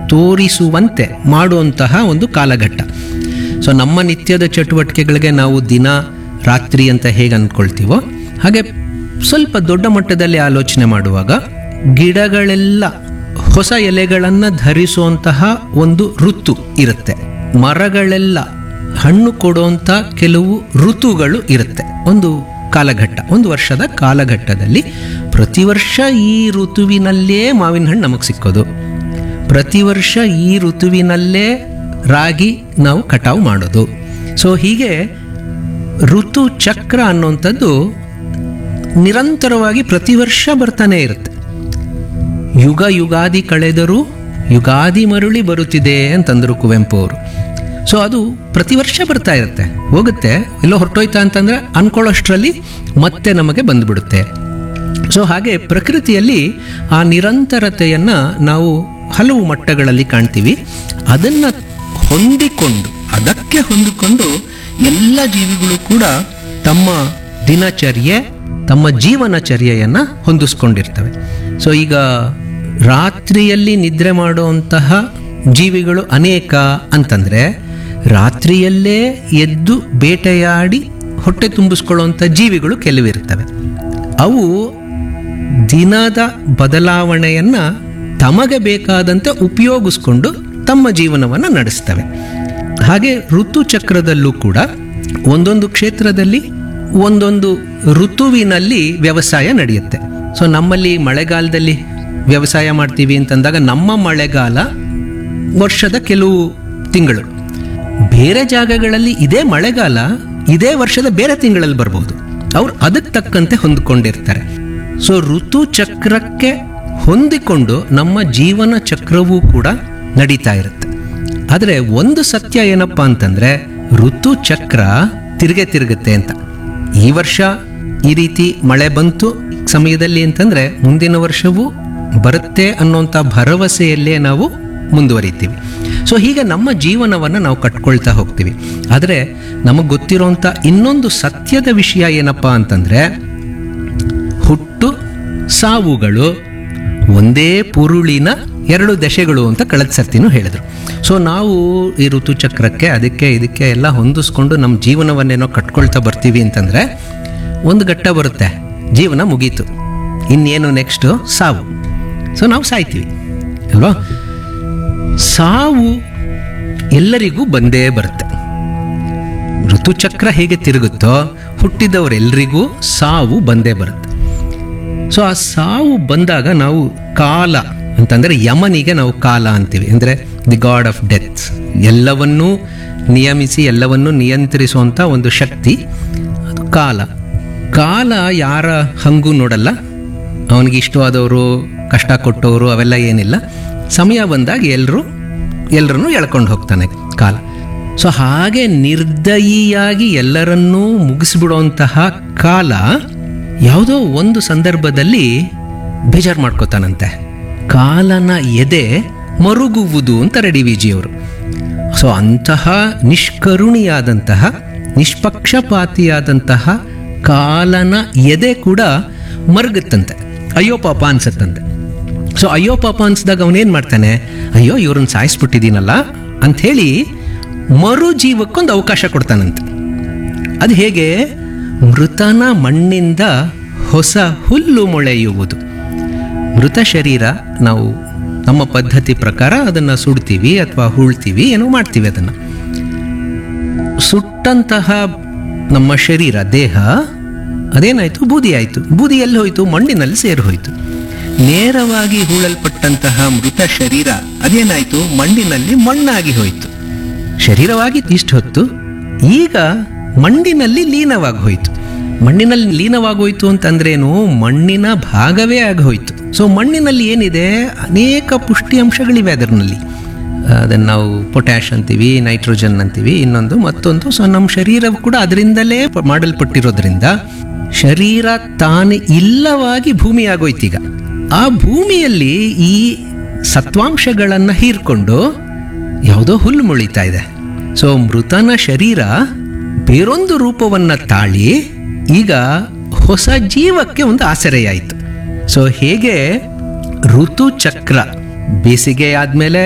ತೋರಿಸುವಂತೆ ಮಾಡುವಂತಹ ಒಂದು ಕಾಲಘಟ್ಟ ಸೊ ನಮ್ಮ ನಿತ್ಯದ ಚಟುವಟಿಕೆಗಳಿಗೆ ನಾವು ದಿನ ರಾತ್ರಿ ಅಂತ ಹೇಗೆ ಅಂದ್ಕೊಳ್ತೀವೋ ಹಾಗೆ ಸ್ವಲ್ಪ ದೊಡ್ಡ ಮಟ್ಟದಲ್ಲಿ ಆಲೋಚನೆ ಮಾಡುವಾಗ ಗಿಡಗಳೆಲ್ಲ ಹೊಸ ಎಲೆಗಳನ್ನು ಧರಿಸುವಂತಹ ಒಂದು ಋತು ಇರುತ್ತೆ ಮರಗಳೆಲ್ಲ ಹಣ್ಣು ಕೊಡುವಂಥ ಕೆಲವು ಋತುಗಳು ಇರುತ್ತೆ ಒಂದು ಕಾಲಘಟ್ಟ ಒಂದು ವರ್ಷದ ಕಾಲಘಟ್ಟದಲ್ಲಿ ಪ್ರತಿ ವರ್ಷ ಈ ಋತುವಿನಲ್ಲೇ ಮಾವಿನ ಹಣ್ಣು ನಮಗೆ ಸಿಕ್ಕೋದು ಪ್ರತಿ ವರ್ಷ ಈ ಋತುವಿನಲ್ಲೇ ರಾಗಿ ನಾವು ಕಟಾವು ಮಾಡೋದು ಸೊ ಹೀಗೆ ಋತು ಚಕ್ರ ಅನ್ನುವಂಥದ್ದು ನಿರಂತರವಾಗಿ ಪ್ರತಿ ವರ್ಷ ಬರ್ತಾನೆ ಇರುತ್ತೆ ಯುಗ ಯುಗಾದಿ ಕಳೆದರೂ ಯುಗಾದಿ ಮರುಳಿ ಬರುತ್ತಿದೆ ಅಂತಂದರು ಕುವೆಂಪು ಅವರು ಸೊ ಅದು ಪ್ರತಿ ವರ್ಷ ಬರ್ತಾ ಇರುತ್ತೆ ಹೋಗುತ್ತೆ ಎಲ್ಲೋ ಹೊರಟೋಯ್ತಾ ಅಂತಂದ್ರೆ ಅನ್ಕೊಳ್ಳೋಷ್ಟರಲ್ಲಿ ಮತ್ತೆ ನಮಗೆ ಬಂದ್ಬಿಡುತ್ತೆ ಸೊ ಹಾಗೆ ಪ್ರಕೃತಿಯಲ್ಲಿ ಆ ನಿರಂತರತೆಯನ್ನು ನಾವು ಹಲವು ಮಟ್ಟಗಳಲ್ಲಿ ಕಾಣ್ತೀವಿ ಅದನ್ನು ಹೊಂದಿಕೊಂಡು ಅದಕ್ಕೆ ಹೊಂದಿಕೊಂಡು ಎಲ್ಲ ಜೀವಿಗಳು ಕೂಡ ತಮ್ಮ ದಿನಚರ್ಯೆ ತಮ್ಮ ಜೀವನಚರ್ಯೆಯನ್ನು ಹೊಂದಿಸ್ಕೊಂಡಿರ್ತವೆ ಸೊ ಈಗ ರಾತ್ರಿಯಲ್ಲಿ ನಿದ್ರೆ ಮಾಡುವಂತಹ ಜೀವಿಗಳು ಅನೇಕ ಅಂತಂದರೆ ರಾತ್ರಿಯಲ್ಲೇ ಎದ್ದು ಬೇಟೆಯಾಡಿ ಹೊಟ್ಟೆ ತುಂಬಿಸ್ಕೊಳ್ಳುವಂಥ ಜೀವಿಗಳು ಕೆಲವಿರ್ತವೆ ಅವು ದಿನದ ಬದಲಾವಣೆಯನ್ನು ತಮಗೆ ಬೇಕಾದಂತೆ ಉಪಯೋಗಿಸ್ಕೊಂಡು ತಮ್ಮ ಜೀವನವನ್ನು ನಡೆಸ್ತವೆ ಹಾಗೆ ಋತುಚಕ್ರದಲ್ಲೂ ಕೂಡ ಒಂದೊಂದು ಕ್ಷೇತ್ರದಲ್ಲಿ ಒಂದೊಂದು ಋತುವಿನಲ್ಲಿ ವ್ಯವಸಾಯ ನಡೆಯುತ್ತೆ ಸೊ ನಮ್ಮಲ್ಲಿ ಮಳೆಗಾಲದಲ್ಲಿ ವ್ಯವಸಾಯ ಮಾಡ್ತೀವಿ ಅಂತಂದಾಗ ನಮ್ಮ ಮಳೆಗಾಲ ವರ್ಷದ ಕೆಲವು ತಿಂಗಳು ಬೇರೆ ಜಾಗಗಳಲ್ಲಿ ಇದೇ ಮಳೆಗಾಲ ಇದೇ ವರ್ಷದ ಬೇರೆ ತಿಂಗಳಲ್ಲಿ ಬರ್ಬೋದು ಅವ್ರು ಅದಕ್ಕೆ ತಕ್ಕಂತೆ ಹೊಂದಿಕೊಂಡಿರ್ತಾರೆ ಸೊ ಋತು ಚಕ್ರಕ್ಕೆ ಹೊಂದಿಕೊಂಡು ನಮ್ಮ ಜೀವನ ಚಕ್ರವೂ ಕೂಡ ನಡೀತಾ ಇರುತ್ತೆ ಆದರೆ ಒಂದು ಸತ್ಯ ಏನಪ್ಪಾ ಅಂತಂದ್ರೆ ಋತು ಚಕ್ರ ತಿರುಗೆ ತಿರುಗುತ್ತೆ ಅಂತ ಈ ವರ್ಷ ಈ ರೀತಿ ಮಳೆ ಬಂತು ಸಮಯದಲ್ಲಿ ಅಂತಂದ್ರೆ ಮುಂದಿನ ವರ್ಷವೂ ಬರುತ್ತೆ ಅನ್ನೋಂಥ ಭರವಸೆಯಲ್ಲೇ ನಾವು ಮುಂದುವರಿತೀವಿ ಸೊ ಹೀಗೆ ನಮ್ಮ ಜೀವನವನ್ನು ನಾವು ಕಟ್ಕೊಳ್ತಾ ಹೋಗ್ತೀವಿ ಆದರೆ ನಮಗೆ ಗೊತ್ತಿರೋಂಥ ಇನ್ನೊಂದು ಸತ್ಯದ ವಿಷಯ ಏನಪ್ಪಾ ಅಂತಂದ್ರೆ ಹುಟ್ಟು ಸಾವುಗಳು ಒಂದೇ ಪುರುಳಿನ ಎರಡು ದಶೆಗಳು ಅಂತ ಕಳೆದ ಸರ್ತಿನೂ ಹೇಳಿದ್ರು ಸೊ ನಾವು ಈ ಋತುಚಕ್ರಕ್ಕೆ ಅದಕ್ಕೆ ಇದಕ್ಕೆ ಎಲ್ಲ ಹೊಂದಿಸ್ಕೊಂಡು ನಮ್ಮ ಜೀವನವನ್ನೇನೋ ಕಟ್ಕೊಳ್ತಾ ಬರ್ತೀವಿ ಅಂತಂದರೆ ಒಂದು ಘಟ್ಟ ಬರುತ್ತೆ ಜೀವನ ಮುಗೀತು ಇನ್ನೇನು ನೆಕ್ಸ್ಟು ಸಾವು ಸೊ ನಾವು ಸಾಯ್ತೀವಿ ಅಲ್ವಾ ಸಾವು ಎಲ್ಲರಿಗೂ ಬಂದೇ ಬರುತ್ತೆ ಋತುಚಕ್ರ ಹೇಗೆ ತಿರುಗುತ್ತೋ ಹುಟ್ಟಿದವರೆಲ್ಲರಿಗೂ ಸಾವು ಬಂದೇ ಬರುತ್ತೆ ಸೊ ಆ ಸಾವು ಬಂದಾಗ ನಾವು ಕಾಲ ಅಂತಂದರೆ ಯಮನಿಗೆ ನಾವು ಕಾಲ ಅಂತೀವಿ ಅಂದರೆ ದಿ ಗಾಡ್ ಆಫ್ ಡೆತ್ ಎಲ್ಲವನ್ನೂ ನಿಯಮಿಸಿ ಎಲ್ಲವನ್ನೂ ನಿಯಂತ್ರಿಸುವಂಥ ಒಂದು ಶಕ್ತಿ ಅದು ಕಾಲ ಕಾಲ ಯಾರ ಹಂಗೂ ನೋಡಲ್ಲ ಅವನಿಗೆ ಇಷ್ಟವಾದವರು ಕಷ್ಟ ಕೊಟ್ಟವರು ಅವೆಲ್ಲ ಏನಿಲ್ಲ ಸಮಯ ಬಂದಾಗ ಎಲ್ಲರೂ ಎಲ್ಲರನ್ನೂ ಎಳ್ಕೊಂಡು ಹೋಗ್ತಾನೆ ಕಾಲ ಸೊ ಹಾಗೆ ನಿರ್ದಯಿಯಾಗಿ ಎಲ್ಲರನ್ನೂ ಮುಗಿಸ್ಬಿಡುವಂತಹ ಕಾಲ ಯಾವುದೋ ಒಂದು ಸಂದರ್ಭದಲ್ಲಿ ಬೇಜಾರು ಮಾಡ್ಕೋತಾನಂತೆ ಕಾಲನ ಎದೆ ಮರುಗುವುದು ಅಂತ ರೆಡಿ ವಿಜಿಯವರು ಸೊ ಅಂತಹ ನಿಷ್ಕರುಣಿಯಾದಂತಹ ನಿಷ್ಪಕ್ಷಪಾತಿಯಾದಂತಹ ಕಾಲನ ಎದೆ ಕೂಡ ಮರುಗುತ್ತಂತೆ ಅಯ್ಯೋ ಪಾಪ ಅನ್ಸತ್ತಂತೆ ಸೊ ಅಯ್ಯೋ ಪಾಪ ಅನ್ಸಿದಾಗ ಅವನೇನು ಮಾಡ್ತಾನೆ ಅಯ್ಯೋ ಇವ್ರನ್ನ ಸಾಯಿಸ್ಬಿಟ್ಟಿದ್ದೀನಲ್ಲ ಅಂಥೇಳಿ ಮರು ಜೀವಕ್ಕೊಂದು ಅವಕಾಶ ಕೊಡ್ತಾನಂತೆ ಅದು ಹೇಗೆ ಮೃತನ ಮಣ್ಣಿಂದ ಹೊಸ ಹುಲ್ಲು ಮೊಳೆಯುವುದು ಮೃತ ಶರೀರ ನಾವು ನಮ್ಮ ಪದ್ಧತಿ ಪ್ರಕಾರ ಅದನ್ನು ಸುಡ್ತೀವಿ ಅಥವಾ ಹೂಳ್ತೀವಿ ಏನೋ ಮಾಡ್ತೀವಿ ಅದನ್ನು ಸುಟ್ಟಂತಹ ನಮ್ಮ ಶರೀರ ದೇಹ ಅದೇನಾಯಿತು ಬೂದಿ ಆಯಿತು ಬೂದಿ ಎಲ್ಲಿ ಹೋಯಿತು ಮಣ್ಣಿನಲ್ಲಿ ಸೇರಿ ಹೋಯಿತು ನೇರವಾಗಿ ಹೂಳಲ್ಪಟ್ಟಂತಹ ಮೃತ ಶರೀರ ಅದೇನಾಯಿತು ಮಣ್ಣಿನಲ್ಲಿ ಮಣ್ಣಾಗಿ ಹೋಯಿತು ಶರೀರವಾಗಿ ಇಷ್ಟು ಹೊತ್ತು ಈಗ ಮಣ್ಣಿನಲ್ಲಿ ಲೀನವಾಗಿ ಹೋಯಿತು ಮಣ್ಣಿನಲ್ಲಿ ಲೀನವಾಗೋಯ್ತು ಅಂತಂದ್ರೇನು ಮಣ್ಣಿನ ಭಾಗವೇ ಆಗೋಯ್ತು ಸೊ ಮಣ್ಣಿನಲ್ಲಿ ಏನಿದೆ ಅನೇಕ ಪುಷ್ಟಿ ಅಂಶಗಳಿವೆ ಅದರಲ್ಲಿ ಅದನ್ನು ನಾವು ಪೊಟ್ಯಾಶ್ ಅಂತೀವಿ ನೈಟ್ರೋಜನ್ ಅಂತೀವಿ ಇನ್ನೊಂದು ಮತ್ತೊಂದು ಸೊ ನಮ್ಮ ಶರೀರ ಕೂಡ ಅದರಿಂದಲೇ ಪ- ಮಾಡಲ್ಪಟ್ಟಿರೋದ್ರಿಂದ ಶರೀರ ತಾನೇ ಇಲ್ಲವಾಗಿ ಭೂಮಿ ಆಗೋಯ್ತೀಗ ಆ ಭೂಮಿಯಲ್ಲಿ ಈ ಸತ್ವಾಂಶಗಳನ್ನು ಹೀರ್ಕೊಂಡು ಯಾವುದೋ ಹುಲ್ಲು ಮುಳಿತಾ ಇದೆ ಸೊ ಮೃತನ ಶರೀರ ಬೇರೊಂದು ರೂಪವನ್ನ ತಾಳಿ ಈಗ ಹೊಸ ಜೀವಕ್ಕೆ ಒಂದು ಆಸರೆಯಾಯಿತು ಸೊ ಹೇಗೆ ಋತುಚಕ್ರ ಬೇಸಿಗೆ ಆದಮೇಲೆ